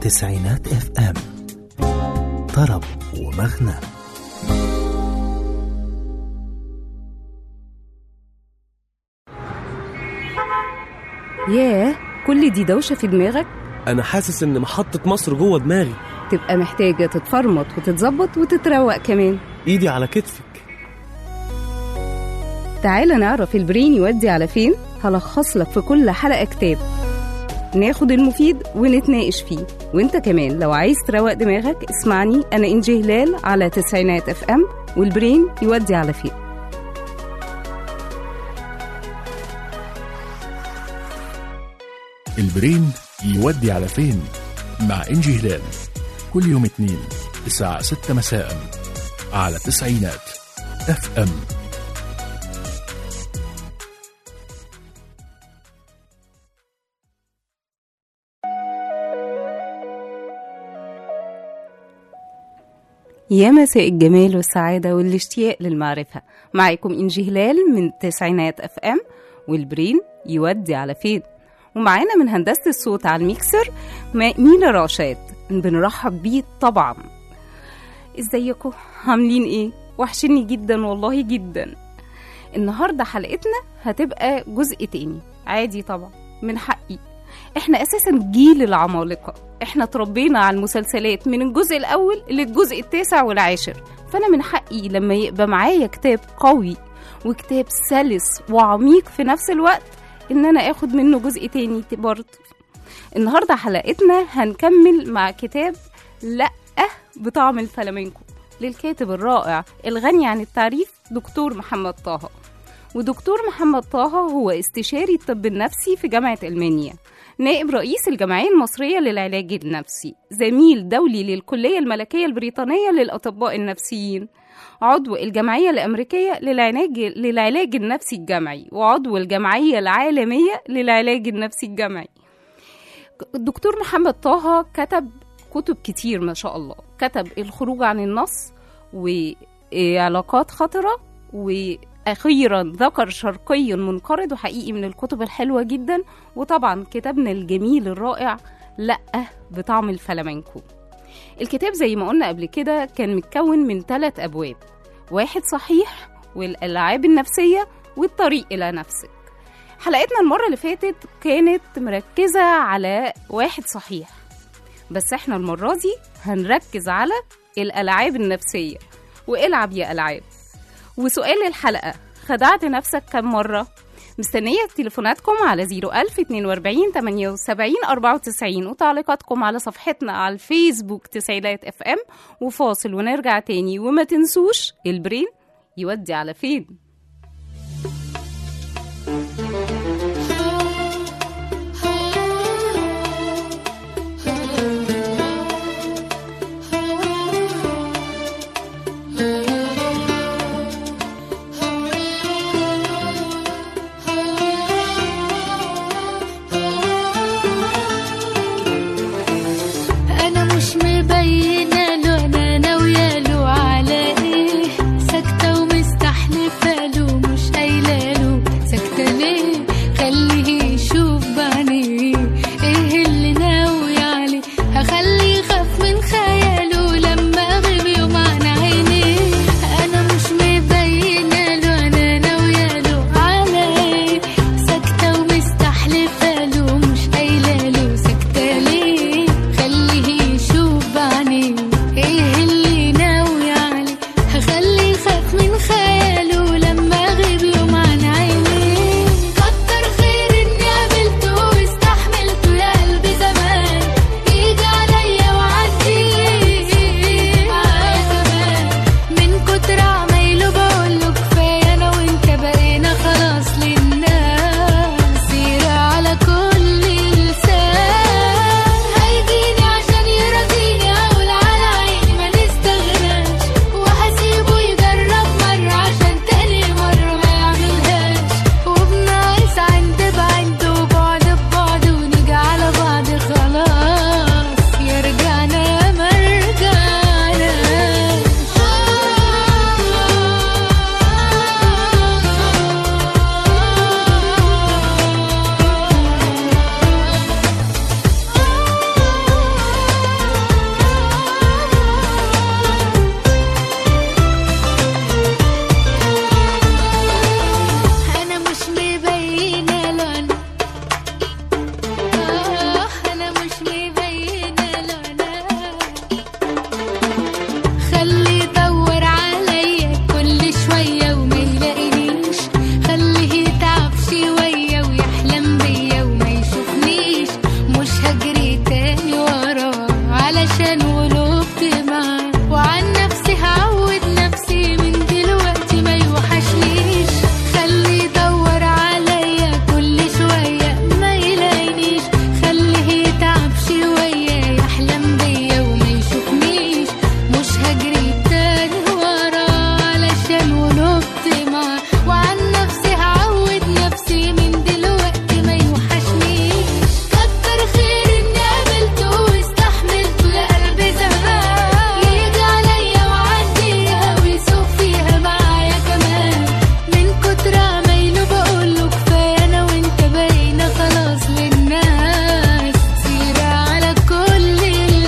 تسعينات اف ام طرب ومغنى ياه كل دي دوشة في دماغك انا حاسس ان محطة مصر جوه دماغي تبقى محتاجة تتفرمط وتتظبط وتتروق كمان ايدي على كتفك تعالى نعرف البرين يودي على فين هلخص لك في كل حلقة كتاب ناخد المفيد ونتناقش فيه وانت كمان لو عايز تروق دماغك اسمعني انا انجي هلال على تسعينات اف ام والبرين يودي على فين البرين يودي على فين مع إنجي هلال كل يوم اثنين الساعة 6 مساء على تسعينات اف ام يا مساء الجمال والسعادة والاشتياق للمعرفة معاكم إنجي هلال من تسعينات اف ام والبرين يودي على فين ومعانا من هندسة الصوت على الميكسر ما- مينا راشد بنرحب بيه طبعا ازيكم عاملين ايه وحشني جدا والله جدا النهاردة حلقتنا هتبقى جزء تاني عادي طبعا من حقي احنا اساسا جيل العمالقة احنا اتربينا على المسلسلات من الجزء الاول للجزء التاسع والعاشر فانا من حقي لما يبقى معايا كتاب قوي وكتاب سلس وعميق في نفس الوقت ان انا اخد منه جزء تاني برضه النهارده حلقتنا هنكمل مع كتاب لا بطعم الفلامينكو للكاتب الرائع الغني عن التعريف دكتور محمد طه ودكتور محمد طه هو استشاري الطب النفسي في جامعة ألمانيا نائب رئيس الجمعية المصرية للعلاج النفسي زميل دولي للكلية الملكية البريطانية للأطباء النفسيين عضو الجمعية الأمريكية للعلاج للعلاج النفسي الجمعي وعضو الجمعية العالمية للعلاج النفسي الجمعي الدكتور محمد طه كتب كتب كتير ما شاء الله كتب الخروج عن النص وعلاقات خطرة وأخيرا ذكر شرقي منقرض وحقيقي من الكتب الحلوة جدا وطبعا كتابنا الجميل الرائع لأ بطعم الفلامنكو الكتاب زي ما قلنا قبل كده كان متكون من ثلاث أبواب واحد صحيح والألعاب النفسية والطريق إلى نفسك حلقتنا المرة اللي فاتت كانت مركزة على واحد صحيح بس احنا المرة دي هنركز على الألعاب النفسية والعب يا ألعاب وسؤال الحلقة خدعت نفسك كم مرة؟ مستنية تليفوناتكم على 01000 42 78 94 وتعليقاتكم على صفحتنا على الفيسبوك تسعيلات اف ام وفاصل ونرجع تاني وما تنسوش البرين يودي على فين انا مش مبينه له انا ناويه له على ايه ساكته ومستحلفه هجري تاني وراه علشان غلبت معاه وعن نفسي هعود نفسي من دلوقتي ما يوحشنيش خليه يدور عليا كل شوية ما يلاقينيش خليه يتعب شوية يحلم بيا وما يشوفنيش مش هجري تاني وراه علشان غلبت معاه وعن نفسي هعود نفسي من دلوقتي ما يوحشنيش كتر خير اني قابلته واستحملته يا قلبي زمان يجي عليا وعديها ويسوق فيها معايا كمان من كتر عمايله بقوله كفايه انا وانت بقينا خلاص للناس سيرة على كل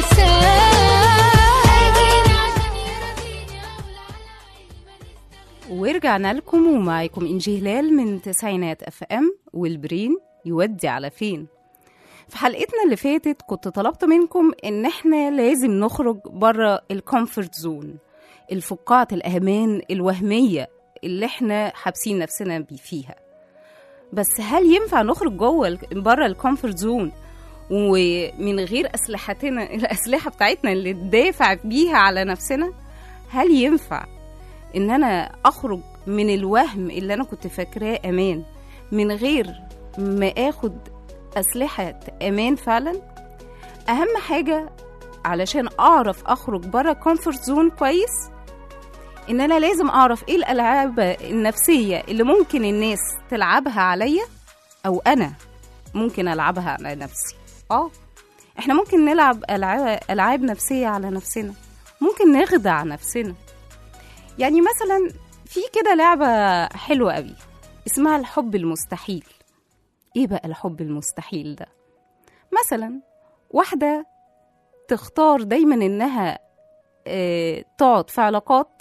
لسان هيجيني عشان يرضيني اقول على عيني ما نستغنى ورجعنا لكم ومعاكم إنجي هلال من تسعينات اف ام والبرين يودي على فين في حلقتنا اللي فاتت كنت طلبت منكم ان احنا لازم نخرج بره الكومفورت زون الفقاعة الأمان الوهمية اللي احنا حابسين نفسنا بي فيها بس هل ينفع نخرج جوه بره الكومفورت زون ومن غير أسلحتنا الأسلحة بتاعتنا اللي ندافع بيها على نفسنا هل ينفع ان انا اخرج من الوهم اللي انا كنت فاكراه امان من غير ما اخد اسلحه امان فعلا اهم حاجه علشان اعرف اخرج بره كومفورت زون كويس ان انا لازم اعرف ايه الالعاب النفسيه اللي ممكن الناس تلعبها عليا او انا ممكن العبها على نفسي اه احنا ممكن نلعب العاب العاب نفسيه على نفسنا ممكن نخدع نفسنا يعني مثلا في كده لعبة حلوة قوي اسمها الحب المستحيل ايه بقى الحب المستحيل ده مثلا واحدة تختار دايما انها آه، تقعد في علاقات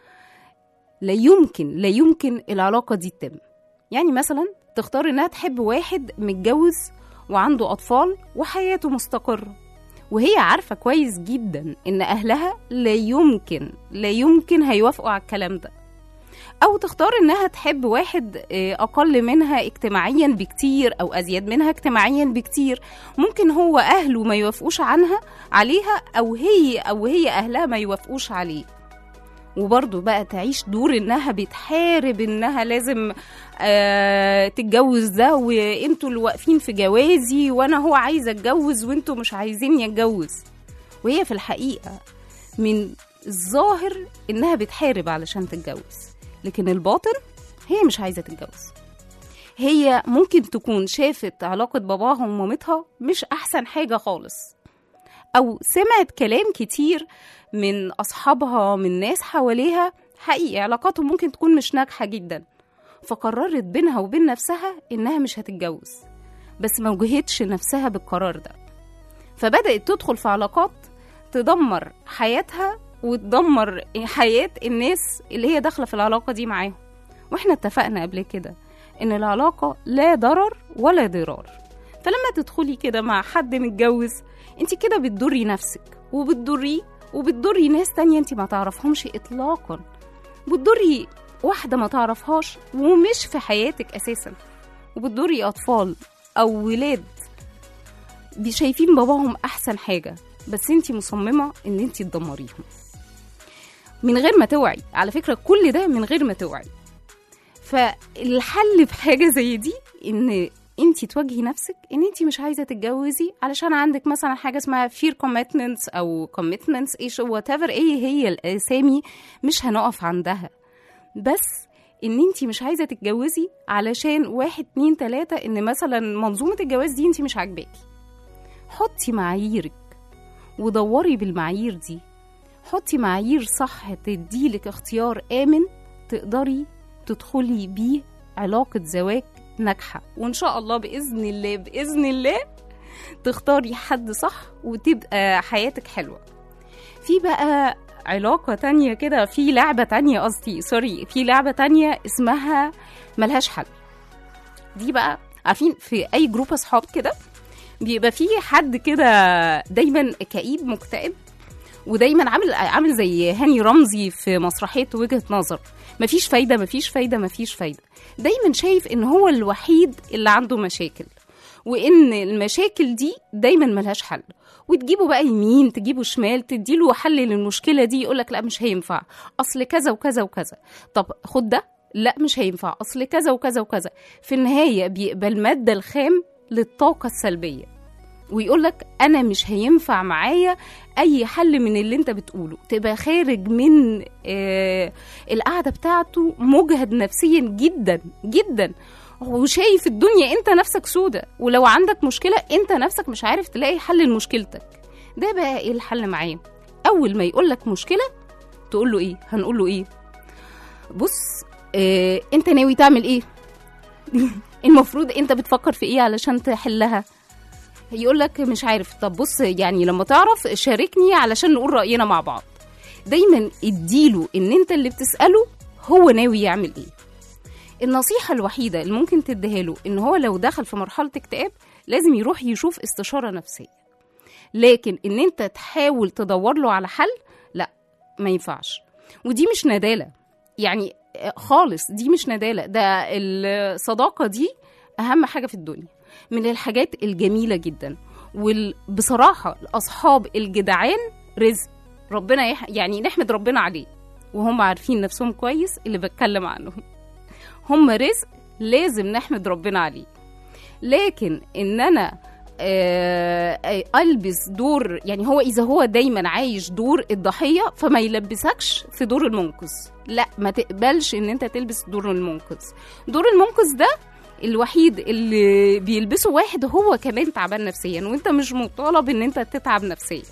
لا يمكن لا يمكن العلاقة دي تتم يعني مثلا تختار انها تحب واحد متجوز وعنده اطفال وحياته مستقرة وهي عارفة كويس جدا إن أهلها لا يمكن لا يمكن هيوافقوا على الكلام ده أو تختار إنها تحب واحد آه، أقل منها اجتماعيا بكتير أو أزيد منها اجتماعيا بكتير ممكن هو أهله ما يوافقوش عنها عليها أو هي أو هي أهلها ما يوافقوش عليه وبرضه بقى تعيش دور انها بتحارب انها لازم آه تتجوز ده وانتوا اللي واقفين في جوازي وانا هو عايزه اتجوز وانتوا مش عايزين يتجوز وهي في الحقيقه من الظاهر انها بتحارب علشان تتجوز لكن الباطن هي مش عايزه تتجوز هي ممكن تكون شافت علاقه باباها ومامتها مش احسن حاجه خالص او سمعت كلام كتير من اصحابها من ناس حواليها حقيقي علاقاتهم ممكن تكون مش ناجحه جدا فقررت بينها وبين نفسها انها مش هتتجوز بس ما وجهتش نفسها بالقرار ده فبدات تدخل في علاقات تدمر حياتها وتدمر حياه الناس اللي هي داخله في العلاقه دي معاهم واحنا اتفقنا قبل كده ان العلاقه لا ضرر ولا ضرار فلما تدخلي كده مع حد متجوز انت كده بتضري نفسك وبتضريه وبتضري ناس تانية انت ما تعرفهمش اطلاقا بتضري واحدة ما تعرفهاش ومش في حياتك اساسا وبتضري اطفال او ولاد بي- شايفين باباهم احسن حاجة بس انت مصممة ان انت تدمريهم من غير ما توعي على فكرة كل ده من غير ما توعي فالحل في حاجة زي دي ان انت تواجهي نفسك ان انت مش عايزه تتجوزي علشان عندك مثلا حاجه اسمها fear commitments او commitments ايش وات ايفر ايه هي الاسامي مش هنقف عندها بس ان انت مش عايزه تتجوزي علشان واحد اتنين تلاته ان مثلا منظومه الجواز دي انت مش عاجباكي حطي معاييرك ودوري بالمعايير دي حطي معايير صح تديلك اختيار امن تقدري تدخلي بيه علاقه زواج ناجحه وان شاء الله باذن الله باذن الله تختاري حد صح وتبقى حياتك حلوه في بقى علاقة تانية كده في لعبة تانية قصدي سوري في لعبة تانية اسمها ملهاش حل دي بقى عارفين في أي جروب أصحاب كده بيبقى في حد كده دايما كئيب مكتئب ودايما عامل عامل زي هاني رمزي في مسرحية وجهة نظر مفيش فايدة مفيش فايدة مفيش فايدة دايما شايف ان هو الوحيد اللي عنده مشاكل وان المشاكل دي دايما ملهاش حل وتجيبه بقى يمين تجيبه شمال تديله حل للمشكله دي يقولك لا مش هينفع اصل كذا وكذا وكذا طب خد ده لا مش هينفع اصل كذا وكذا وكذا في النهايه بيقبل ماده الخام للطاقه السلبيه ويقول لك انا مش هينفع معايا اي حل من اللي انت بتقوله تبقى خارج من آه القعده بتاعته مجهد نفسيا جدا جدا وشايف الدنيا انت نفسك سودة ولو عندك مشكله انت نفسك مش عارف تلاقي حل لمشكلتك ده بقى ايه الحل معاه اول ما يقول لك مشكله تقول له ايه هنقول له ايه بص آه انت ناوي تعمل ايه المفروض انت بتفكر في ايه علشان تحلها يقول لك مش عارف طب بص يعني لما تعرف شاركني علشان نقول رأينا مع بعض دايما اديله ان انت اللي بتسأله هو ناوي يعمل ايه النصيحة الوحيدة اللي ممكن تديها له ان هو لو دخل في مرحلة اكتئاب لازم يروح يشوف استشارة نفسية لكن ان انت تحاول تدور له على حل لا ما ينفعش ودي مش ندالة يعني خالص دي مش ندالة ده الصداقة دي أهم حاجة في الدنيا من الحاجات الجميلة جدا وبصراحة الأصحاب الجدعان رزق ربنا يح... يعني نحمد ربنا عليه وهم عارفين نفسهم كويس اللي بتكلم عنهم هم رزق لازم نحمد ربنا عليه لكن ان انا آه، البس دور يعني هو اذا هو دايما عايش دور الضحيه فما يلبسكش في دور المنقذ لا ما تقبلش ان انت تلبس دور المنقذ دور المنقذ ده الوحيد اللي بيلبسه واحد هو كمان تعبان نفسيا وانت مش مطالب ان انت تتعب نفسيا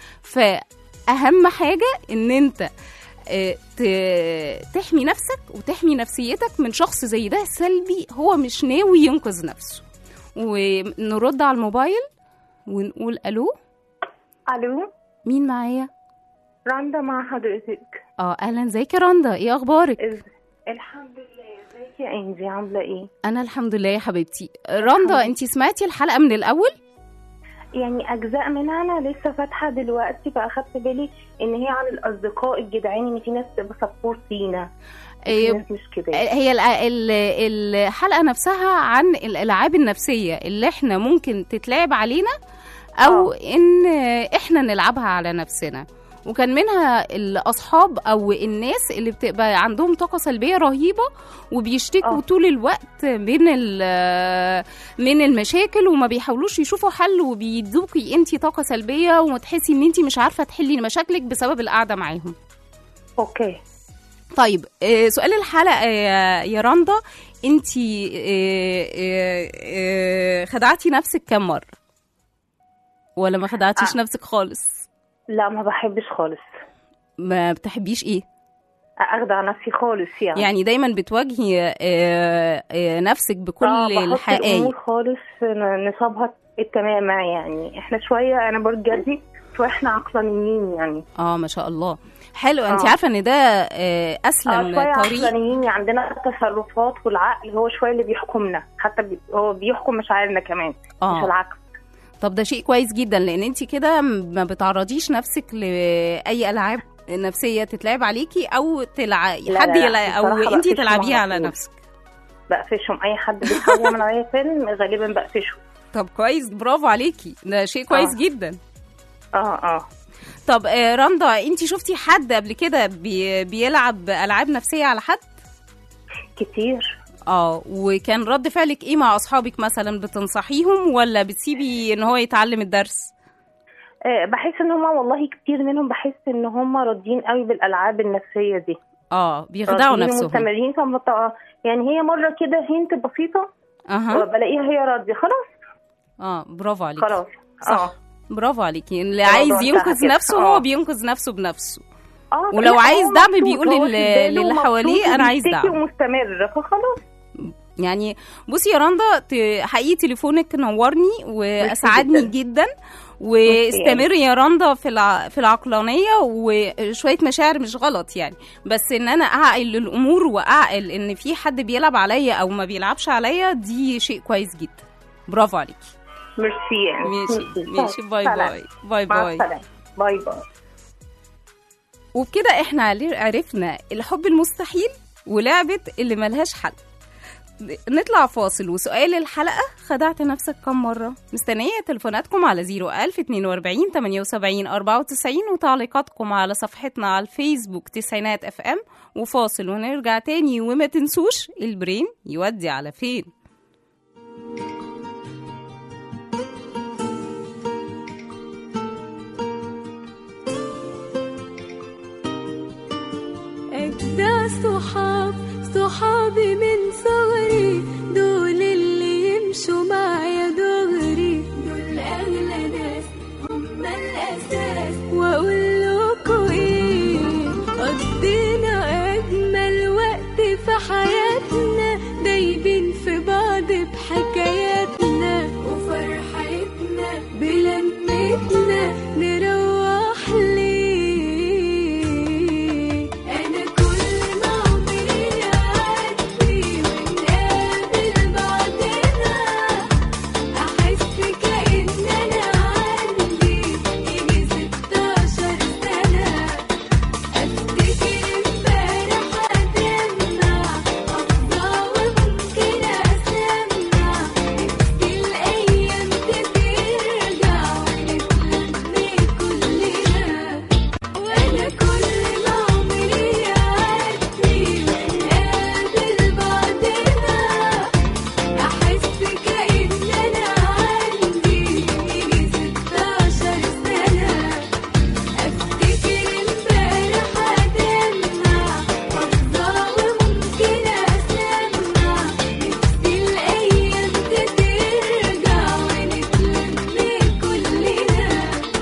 فاهم حاجه ان انت آه، ت- تحمي نفسك وتحمي نفسيتك من شخص زي ده سلبي هو مش ناوي ينقذ نفسه ونرد على الموبايل ونقول الو الو مين معايا رندا مع حضرتك اه اهلا ازيك يا رندا ايه اخبارك إز... الحمد لله ازيك يا انجي عامله ايه انا الحمد لله يا حبيبتي رندا انتي سمعتي الحلقه من الاول يعني اجزاء منها انا لسه فاتحه دلوقتي فاخدت بالي ان هي عن الاصدقاء الجدعان ان في ناس بتبقى سبورت لينا في إيه، ناس مش كده هي الع- ال- الحلقه نفسها عن الالعاب النفسيه اللي احنا ممكن تتلعب علينا او ان احنا نلعبها على نفسنا وكان منها الاصحاب او الناس اللي بتبقى عندهم طاقه سلبيه رهيبه وبيشتكوا آه. طول الوقت من ال- من المشاكل وما بيحاولوش يشوفوا حل وبيدوكي انت طاقه سلبيه وتحسي ان انت مش عارفه تحلي مشاكلك بسبب القعده معاهم اوكي طيب آه، سؤال الحلقه يا يا رندا انت خدعتي نفسك كم مره ولا ما خدعتيش آه. نفسك خالص لا ما بحبش خالص ما بتحبيش ايه اخدع نفسي خالص يعني يعني دايما بتواجهي آه، آه، نفسك بكل آه، بحط الامور الحقائق خالص ن- نصابها التمام يعني احنا شويه انا برضه جدي شويه احنا عقلانيين يعني اه ما شاء الله حلو انت آه. عارفه ان ده آه، اه اسلم شويه طريق عقلانيين عندنا التصرفات والعقل هو شويه اللي بيحكمنا حتى بي هو بيحكم مشاعرنا كمان مش اه العكس طب ده شيء كويس جدا لان انت كده ما بتعرضيش نفسك لاي العاب نفسيه تتلعب عليكي او تلع... لا، حد لا، يلع... او بصراحة انت بقفشهم تلعبيه على على طول. نفسك بقفشهم اي حد بيحاول يعمل عليا فيلم غالبا بقفشه طب كويس برافو عليكي ده شيء كويس آه. جدا اه اه طب آه، رندا انت شفتي حد قبل كده بي... بيلعب العاب نفسيه على حد كتير اه وكان رد فعلك ايه مع اصحابك مثلا بتنصحيهم ولا بتسيبي ان هو يتعلم الدرس آه بحس ان هم والله كتير منهم بحس ان هم راضيين قوي بالالعاب النفسيه دي اه بيخدعوا راضيين نفسهم ومستمرين فمت... يعني هي مره كده هنت بسيطه اها بلاقيها هي راضيه خلاص اه برافو عليكي خلاص صح اه برافو عليكي اللي الموضوع عايز انتهى ينقذ كده. نفسه آه. هو بينقذ نفسه بنفسه اه ولو لا، عايز هو دعم مبسوط، بيقول هو لل- في باله للي ومبسوط حواليه أنا عايز وبيشتكي دعم. ومستمر فخلاص يعني بصي يا رندا ت- حقيقي تليفونك نورني واسعدني جدا واستمري يا رندا في الع... في العقلانيه وشويه مشاعر مش غلط يعني بس ان انا اعقل الامور واعقل ان في حد بيلعب عليا او ما بيلعبش عليا دي شيء كويس جدا برافو عليكي ميرسي يعني ماشي ماشي باي سلام. باي باي مع باي السلامه باي باي وبكده احنا عل- عرفنا الحب المستحيل ولعبة اللي ملهاش حل نطلع فاصل وسؤال الحلقة خدعت نفسك كم مرة؟ مستنية تليفوناتكم على 01000 42 78 94 وتعليقاتكم على صفحتنا على الفيسبوك تسعينات اف ام وفاصل ونرجع تاني وما تنسوش البرين يودي على فين أجدع صحاب صحابي من صغري دول اللي يمشوا معايا دغري دول أغلى ناس هم الأساس وأقول لكم إيه قضينا أجمل وقت في حياتنا دايبين في بعض بحكاياتنا وفرحتنا بلمتنا نروح ليه أنا كل ما عمري يعدي ونقابل بعضنا أحس كأن أنا عندي يجي ستاشر سنة أفتكر امبارح أدمع أفضى وممكن أسمع نفسي الأيام ترجع ونتلم كلنا وأنا كل ما عمري يعدي ونقابل بعضنا أحس كأن أنا عندي يجي ستاشر سنة أفتكر امبارح أدمع أفضى وممكن أسمع نفسي الأيام ترجع ونتلم كلنا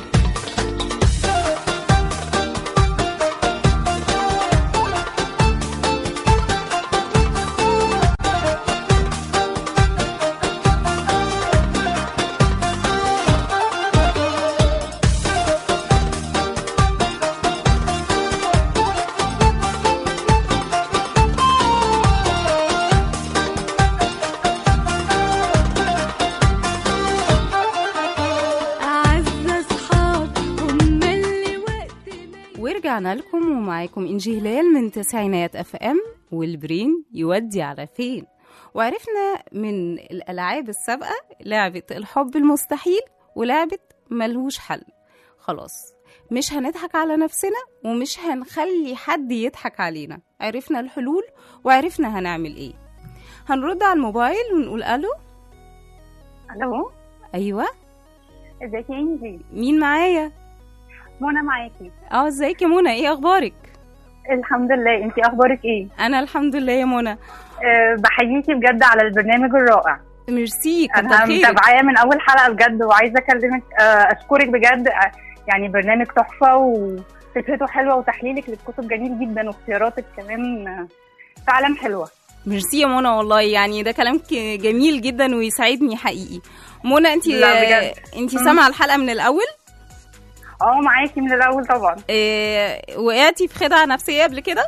أعز أصحاب هم اللي وقت ما ورجعنا لكم ومعاكم إنجي هلال من تسعينات اف ام والبرين يودي على فين وعرفنا من الألعاب السابقة لعبة الحب المستحيل ولعبة ملهوش حل خلاص مش هنضحك على نفسنا ومش هنخلي حد يضحك علينا عرفنا الحلول وعرفنا هنعمل ايه هنرد على الموبايل ونقول الو الو ايوه ازيك يا انجي مين معايا منى معاكي اه ازيك يا منى ايه اخبارك الحمد لله انتي اخبارك ايه انا الحمد لله يا منى أه بحييكي بجد على البرنامج الرائع ميرسي كتر انا خيرك متابعاه من اول حلقه بجد وعايزه اكلمك أه اشكرك بجد أه يعني برنامج تحفه وفكرته حلوه وتحليلك للكتب جميل جدا واختياراتك كمان آه، فعلا حلوه ميرسي يا منى والله يعني ده كلام ك- جميل جدا ويسعدني حقيقي منى انت لا بجد. انت مم. سامعه الحلقه من الاول اه معاكي من الاول طبعا إيه وقعتي في خدعه نفسيه قبل كده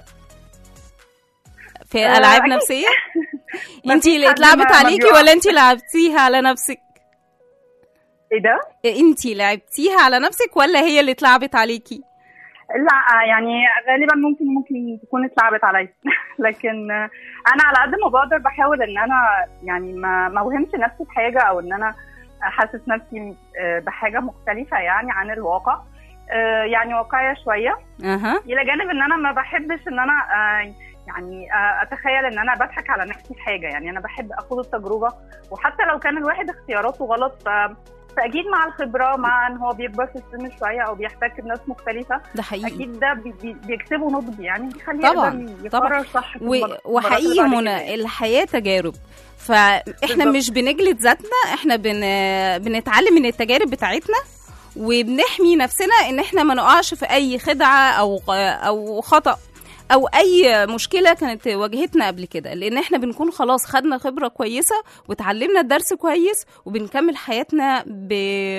في آه، العاب أكيد. نفسيه ما انت فيش اللي حد اتلعبت ما- ما عليكي بيقع. ولا انت لعبتيها على نفسك ايه ده انت لعبتيها على نفسك ولا هي اللي اتلعبت عليكي لا آه، يعني غالبا ممكن ممكن تكون اتلعبت عليا لكن آه، انا على قد ما بقدر بحاول ان انا يعني ما ما اوهمش نفسي بحاجه او ان انا احسس نفسي آه، بحاجه مختلفه يعني عن الواقع آه، يعني واقعيه شويه اها الى جانب ان انا ما بحبش ان انا آه، يعني آه، اتخيل ان انا بضحك على نفسي في حاجه يعني انا بحب اخد التجربه وحتى لو كان الواحد اختياراته غلط ف- فاكيد مع الخبره مع ان هو بيكبر في السن شويه او بيحتك بناس مختلفه ده حقيقي اكيد ده بي- بي- بيكسبه نضج يعني بيخليه طبعاً، يقدر طبعاً. يقرر صح في و... المر- المرات وحقيقي اللي بعد منى كده. الحياة تجارب فاحنا بالظبط. مش بنجلد ذاتنا احنا بن... بنتعلم من التجارب بتاعتنا وبنحمي نفسنا ان احنا ما نقعش في اي خدعة او او خطأ او اي مشكلة كانت واجهتنا قبل كده لان احنا بنكون خلاص خدنا خبرة كويسة وتعلمنا الدرس كويس وبنكمل حياتنا ب...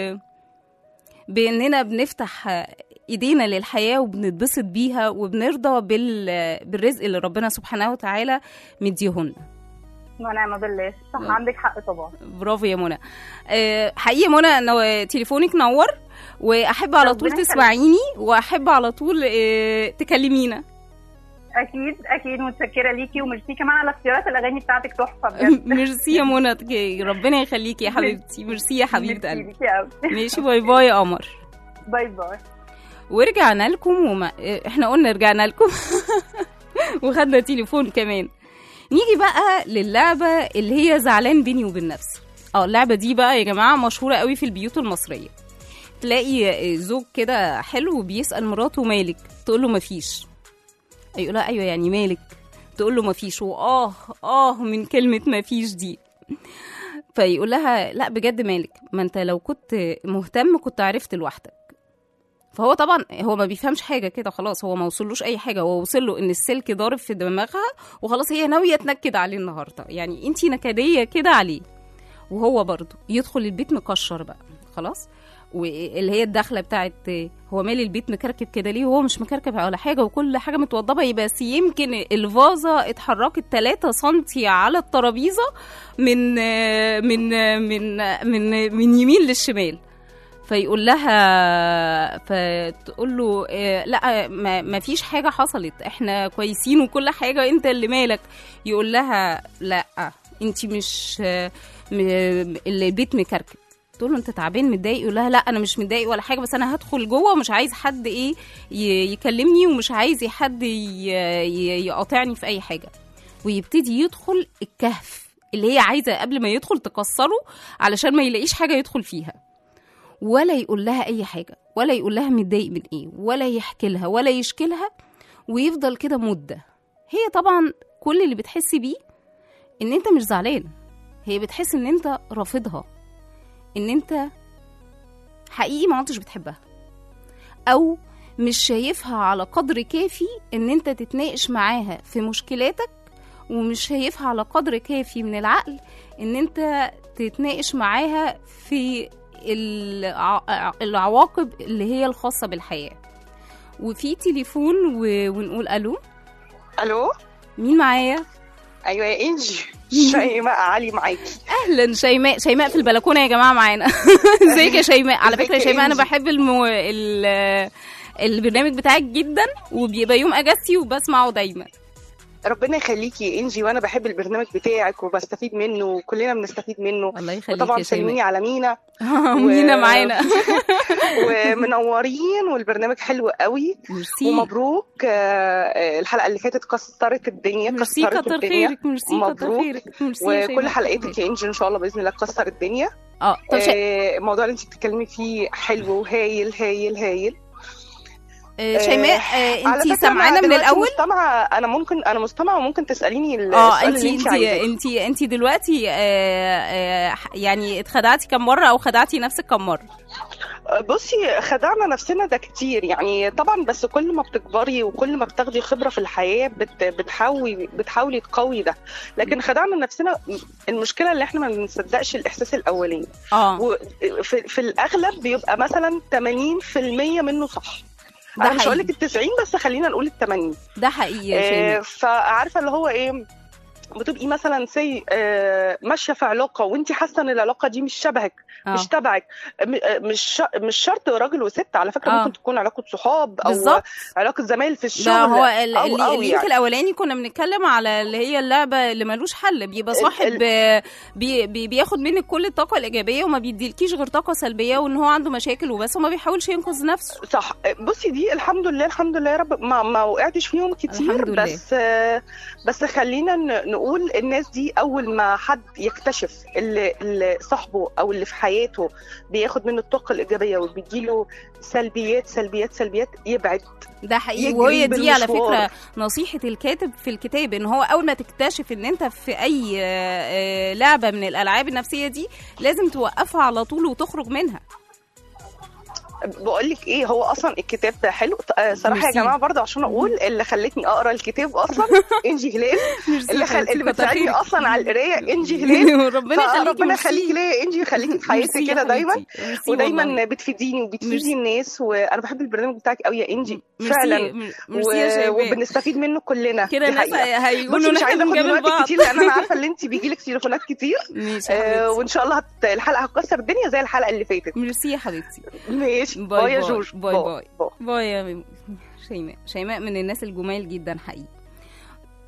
باننا بنفتح ايدينا للحياه وبنتبسط بيها وبنرضى بال... بالرزق اللي ربنا سبحانه وتعالى مديهن ونعم بالله صح نعم. عندك حق طبعا برافو يا منى أه حقيقي منى انه تليفونك نور واحب على طول ربنا يخليك. تسمعيني واحب على طول أه تكلمينا اكيد اكيد متشكره ليكي وميرسي كمان على اختيارات الاغاني بتاعتك تحفه بجد ميرسي يا منى ربنا يخليكي يا حبيبتي ميرسي يا حبيبه ميرسي قلبي ليكي قوي ماشي باي باي يا قمر باي باي ورجعنا لكم وما احنا قلنا رجعنا لكم وخدنا تليفون كمان نيجي بقى للعبة اللي هي زعلان بيني وبين نفسي اه اللعبة دي بقى يا جماعة مشهورة قوي في البيوت المصرية تلاقي زوج كده حلو بيسأل مراته مالك تقول له مفيش يقول لها ايوه يعني مالك تقول له مفيش واه اه من كلمة مفيش دي فيقول لها لا بجد مالك ما انت لو كنت مهتم كنت عرفت لوحدك فهو طبعا هو ما بيفهمش حاجه كده خلاص هو ما وصلوش اي حاجه هو وصل له ان السلك ضارب في دماغها وخلاص هي ناويه تنكد عليه النهارده يعني انتي نكديه كده عليه وهو برضه يدخل البيت مكشر بقى خلاص واللي هي الدخله بتاعت هو مالي البيت مكركب كده ليه وهو مش مكركب ولا حاجه وكل حاجه متوضبه يبقى بس يمكن الفازه اتحركت 3 سنتي على الترابيزه من من من من من يمين للشمال فيقول لها فتقول له إيه، لا ما ما فيش حاجه حصلت احنا كويسين وكل حاجه انت اللي مالك يقول لها لا انت مش م- البيت مكركب تقول له انت تعبان متضايق يقول لها لا انا مش متضايق ولا حاجه بس انا هدخل جوه ومش عايز حد ايه ي- يكلمني ومش عايز حد ي- ي- يقاطعني في اي حاجه ويبتدي يدخل الكهف اللي هي عايزه قبل ما يدخل تكسره علشان ما يلاقيش حاجه يدخل فيها ولا يقول لها اي حاجه ولا يقول لها متضايق من ايه ولا يحكي لها ولا يشكي لها ويفضل كده مده هي طبعا كل اللي بتحسي بيه ان انت مش زعلان هي بتحس ان انت رافضها ان انت حقيقي ما عدتش بتحبها او مش شايفها على قدر كافي ان انت تتناقش معاها في مشكلاتك ومش شايفها على قدر كافي من العقل ان انت تتناقش معاها في الع- العواقب اللي هي الخاصة بالحياة وفي تليفون و... ونقول الو الو مين معايا ايوه يا انجي شيماء علي معاكي اهلا شيماء شيماء في البلكونه يا جماعه معانا ازيك يا شيماء على ازيك فكره يا يا شيماء انا إنجي؟ بحب المو... ال... البرنامج بتاعك جدا وبيبقى يوم اجازتي وبسمعه دايما ربنا يخليكي يا انجي وانا بحب البرنامج بتاعك وبستفيد منه وكلنا بنستفيد منه الله يخليك وطبعا يا سلميني شيماء على مينا مينا معانا ومنورين والبرنامج حلو قوي ميرسي ومبروك آه، آه، الحلقه اللي فاتت كسرت الدنيا ميرسي كسرت كتر الدنيا خيرك ميرسي كتر مبروك. خيرك ميرسي يا وكل شيماء. حلقاتك يا انجي ان شاء الله باذن الله تكسر الدنيا اه طب شي... آه، الموضوع اللي انت بتتكلمي فيه حلو وهايل هايل هايل آه، شيماء آه، على انتي فكرة سامعانا أنا من دلوقتي الاول مستمعة انا ممكن انا مستمعة وممكن تساليني ال- اه السؤال انتي اللي انت انتي عايزاه انتي انتي دلوقتي آه، آه، يعني اتخدعتي كم مره او خدعتي نفسك كم مره بصي خدعنا نفسنا ده كتير يعني طبعا بس كل ما بتكبري وكل ما بتاخدي خبرة في الحياة بت بتحاولي بتحاولي تقوي ده لكن خدعنا نفسنا المشكلة اللي احنا ما بنصدقش الإحساس الأولاني اه وفي في الأغلب بيبقى مثلا 80% منه صح ده انا مش هقول حقيقي. لك ال 90 بس خلينا نقول ال 80 ده حقيقي يا آه، شيماء فعارفه اللي هو ايه بتبقي مثلا سي ماشيه في علاقه وانت حاسه ان العلاقه دي مش شبهك اه مش تبعك م- آه، مش ش- مش شرط راجل وست على فكره آه. ممكن تكون علاقه صحاب او بالظبط علاقه زمايل في الشغل ده هو ال- أو- اللي أو اللينك يعني. الاولاني كنا بنتكلم على اللي هي اللعبه اللي ملوش حل بيبقى ال- صاحب آه، بي بي بياخد منك كل الطاقه الايجابيه وما بيديلكيش غير طاقه سلبيه وان هو عنده مشاكل وبس وما بيحاولش ينقذ نفسه صح بصي دي الحمد لله الحمد لله يا رب ما, ما وقعتش فيهم كتير الحمد لله. بس آه، بس خلينا ن- نقول الناس دي اول ما حد يكتشف اللي, اللي صاحبه او اللي في حياته بياخد منه الطاقه الايجابيه وبيديله سلبيات سلبيات سلبيات يبعد ده حقيقي يجري وهي دي على بالمشوار. فكره نصيحه الكاتب في الكتاب ان هو اول ما تكتشف ان انت في اي آه، آه، لعبه من الالعاب النفسيه دي لازم توقفها على طول وتخرج منها بقول لك ايه هو اصلا الكتاب ده حلو آه، صراحه يا ميرسي. جماعه برضه عشان اقول اللي خلتني اقرا الكتاب اصلا انجي هلال اللي خل... اللي بتساعدني اصلا على القرايه انجي هلال ربنا يخليكي ربنا ميرسي. يخليكي ليا يا انجي يخليكي في حياتي ميرسي يا كده دايما حبيبتي. ميرسي والله. ودايما بتفيديني وبتفيدي ميرسي. الناس وانا بحب البرنامج بتاعك قوي يا انجي ميرسي فعلا مير- ميرسي يا شيماء وبنستفيد منه كلنا كده دي الناس حقيقة. هيقولوا بصي ان مش احنا عايزه اخد بنجامل من بعض وقت كتير لان انا عارفه ان انت بيجي لك تليفونات كتير ماشي يا آه حبيبتي وان شاء الله هت... الحلقه هتكسر الدنيا زي الحلقه اللي فاتت ميرسي يا حبيبتي ماشي باي باي يا باي. جوج باي باي. باي يا شيماء شيماء من الناس الجمال جدا حقيقي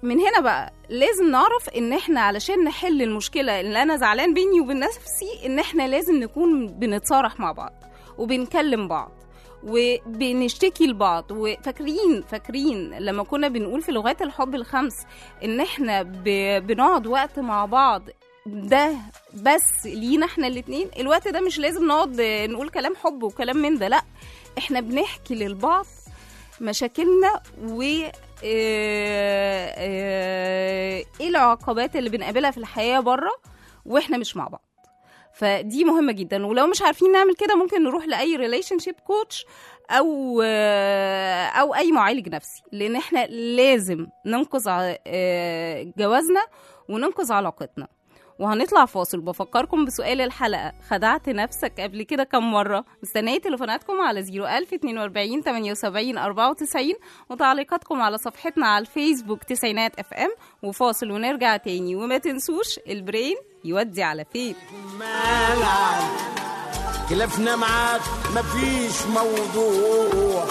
من هنا بقى لازم نعرف ان احنا علشان نحل المشكله اللي انا زعلان بيني وبين نفسي ان احنا لازم نكون بنتصارح مع بعض وبنكلم بعض وبنشتكي لبعض وفاكرين فاكرين لما كنا بنقول في لغات الحب الخمس ان احنا ب... بنقعد وقت مع بعض ده بس لينا احنا الاتنين الوقت ده مش لازم نقعد نقول كلام حب وكلام من ده لا احنا بنحكي للبعض مشاكلنا و آه، آه، ايه العقبات اللي بنقابلها في الحياه بره واحنا مش مع بعض فدي مهمه جدا ولو مش عارفين نعمل كده ممكن نروح لاي ريليشن شيب كوتش او آه، او اي معالج نفسي لان احنا لازم ننقذ ع- آه، جوازنا وننقذ علاقتنا وهنطلع فاصل بفكركم بسؤال الحلقة خدعت نفسك قبل كده كم مرة مستنية تليفوناتكم على 01000 42 78 94 وتعليقاتكم على صفحتنا على الفيسبوك تسعينات اف ام وفاصل ونرجع تاني وما تنسوش البرين يودي على فين ملعب خلافنا معاك مفيش موضوع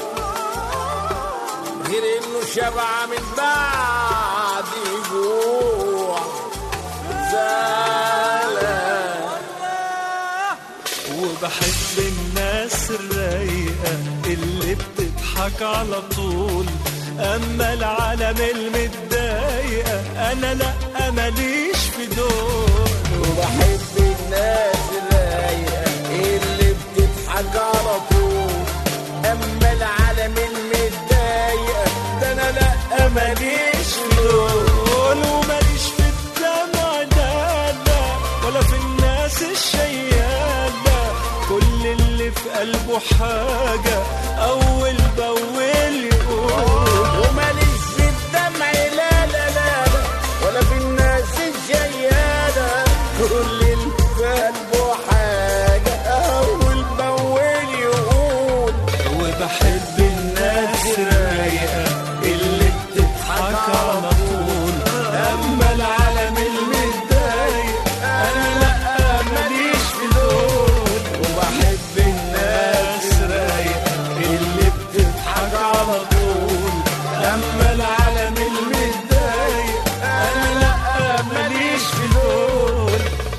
غير انه شبع من بعد جوع زعلان وبحب الناس الرايقة اللي بتضحك على طول أما العالم المتضايقة أنا لأ ماليش في دول وبحب الناس الرايقة اللي بتضحك على طول اما العالم المتضايقة ده انا لا ماليش في دول وماليش في الدمع لا لا ولا في الناس الشيالة كل اللي في قلبه حاجة أول بأول يقول وماليش في الدمع لا لا لا لا ولا في الناس الجيادة كل اللي في قلبه حاجة أول بأول يقول وبحب الناس الرايقة اللي بتضحك على طول أما العالم المتضايق أنا لأ ماليش في دول وبحب الناس رايقة اللي بتضحك على طول أما العالم المتضايق أنا لأ ماليش في دول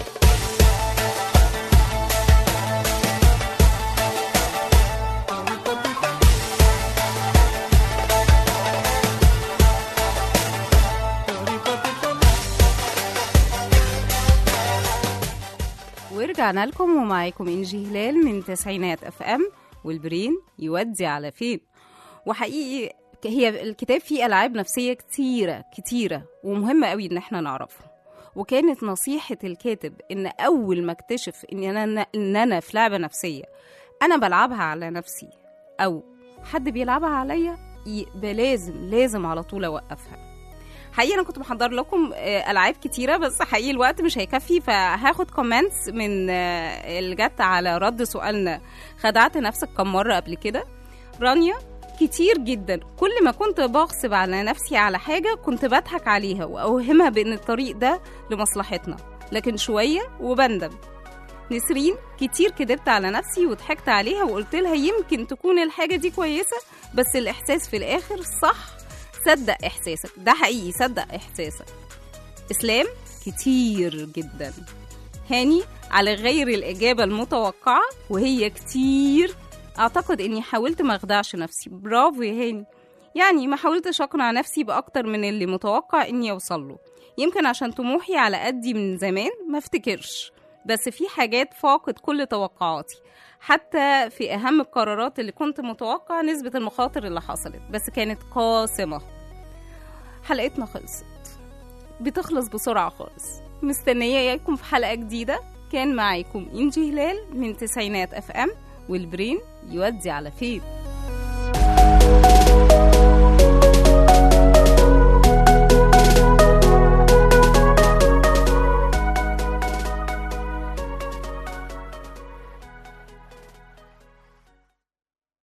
ورجعنا لكم ومعاكم انجي هلال من تسعينات اف ام والبرين يودي على فين وحقيقي هي الكتاب فيه العاب نفسيه كتيره كتيره ومهمه قوي ان احنا نعرفها وكانت نصيحه الكاتب ان اول ما اكتشف ان انا ان انا في لعبه نفسيه انا بلعبها على نفسي او حد بيلعبها عليا يبقى لازم لازم على طول اوقفها حقيقي انا كنت محضر لكم آه، العاب كتيره بس حقيقي الوقت مش هيكفي فهاخد كومنتس من آه، اللي جت على رد سؤالنا خدعت نفسك كم مره قبل كده رانيا كتير جدا كل ما كنت بغصب على نفسي على حاجه كنت بضحك عليها واوهمها بان الطريق ده لمصلحتنا لكن شويه وبندم نسرين كتير كدبت على نفسي وضحكت عليها وقلت لها يمكن تكون الحاجه دي كويسه بس الاحساس في الاخر صح صدق احساسك ده حقيقي صدق احساسك اسلام كتير جدا هاني على غير الاجابه المتوقعه وهي كتير اعتقد اني حاولت ما اخدعش نفسي برافو يا هاني يعني ما حاولتش اقنع نفسي باكتر من اللي متوقع اني اوصل له يمكن عشان طموحي على قدي من زمان ما افتكرش بس في حاجات فاقت كل توقعاتي حتى في اهم القرارات اللي كنت متوقع نسبة المخاطر اللي حصلت بس كانت قاسمة حلقتنا خلصت بتخلص بسرعة خالص مستنية اياكم في حلقة جديدة كان معاكم إنجي هلال من تسعينات اف ام والبرين يودي على فين